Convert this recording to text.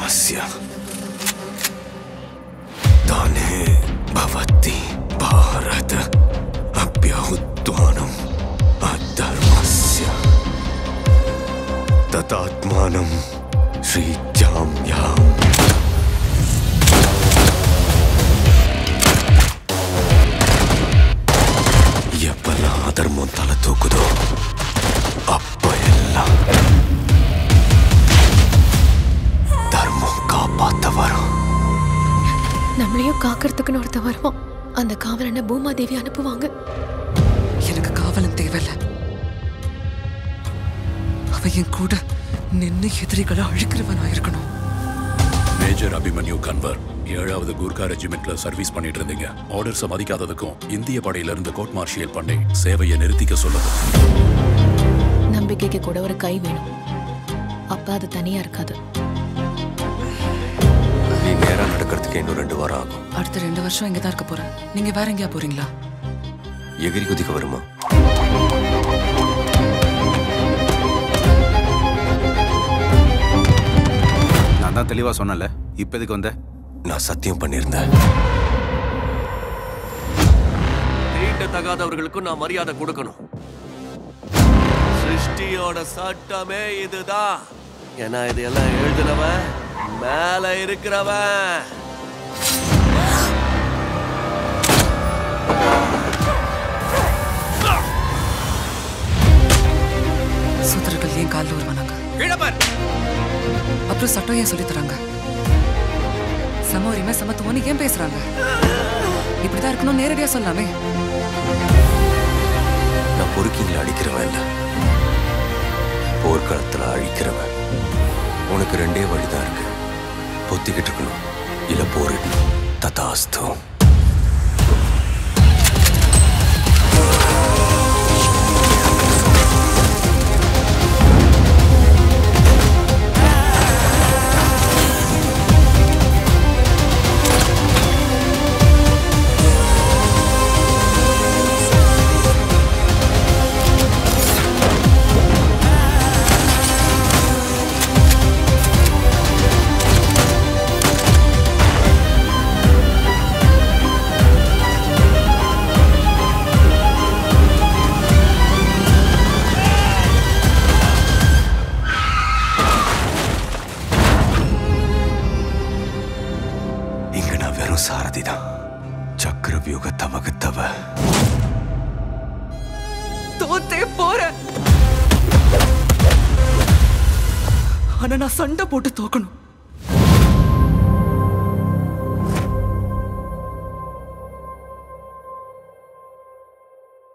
அதர்மஸ்ய தானே பவதி பாரத அபியௌத்வானம் அதர்மஸ்ய ததாத்மானம் ஸ்ரீஜாம் யாம் எப்பெல்லாம் அதர்மம் தலை தூக்குதோ அப்ப எல்லாம் தர்மம் காப்பாத்த வரும் நம்மளையும் காக்கிறதுக்குன்னு ஒருத்த வருவான் அந்த காவலனை பூமாதேவி அனுப்புவாங்க எனக்கு காவலன் தேவையில்ல அவ என் கூட நின்னு எதிரிகளை அழிக்கிறவனா இருக்கணும் மேஜர் அபிமன்யு கன்வர் ஏழாவது கூர்கா ரெஜிமெண்ட்ல சர்வீஸ் பண்ணிட்டு இருந்தீங்க ஆர்டர்ஸை மதிக்காததுக்கும் இந்திய படையில இருந்து கோர்ட் மார்ஷியல் பண்ணி சேவையை நிறுத்திக்க சொல்லுது நம்பிக்கைக்கு கூட ஒரு கை வேணும் அப்ப அது தனியா இருக்காது நீ நேரா நடக்கிறதுக்கு இன்னும் ரெண்டு வாரம் ஆகும் அடுத்த ரெண்டு வருஷம் இங்க தான் இருக்க போறேன் நீங்க வேற எங்கேயா போறீங்களா எகிரி குதிக்க வருமா நான் தான் தெளிவா சொன்னல இப்ப எதுக்கு வந்த நான் சத்தியம் பண்ணியிருந்தேன் தீண்டத்தகாதவர்களுக்கும் நான் மரியாதை கொடுக்கணும் சிருஷ்டியோட சட்டமே இதுதான் ஏன்னா இதெல்லாம் எழுதினவன் மேல இருக்கிறவன் சூத்திரர்கள் ஏன் காலில் வருவானாங்க அப்புறம் சட்டம் ஏன் சொல்லித் தராங்க சம உரிமை சமத்துவம்னு ஏன் பேசுறாங்க இப்படிதான் இருக்கணும் நேரடியா சொல்லாமே நான் பொறுக்கிங்களை அடிக்கிறவன் இல்ல போர்க்களத்துல அழிக்கிறவன் உனக்கு ரெண்டே வழிதான் இருக்கு பொத்திக்கிட்டு இருக்கணும் இல்ல போரிடணும் ததாஸ்து இங்க நான் வெறும் சாரதி தான் சக்கர வியூகத்தை வகுத்தவ தோத்தே போறேன் ஆனா நான் சண்டை போட்டு தோக்கணும்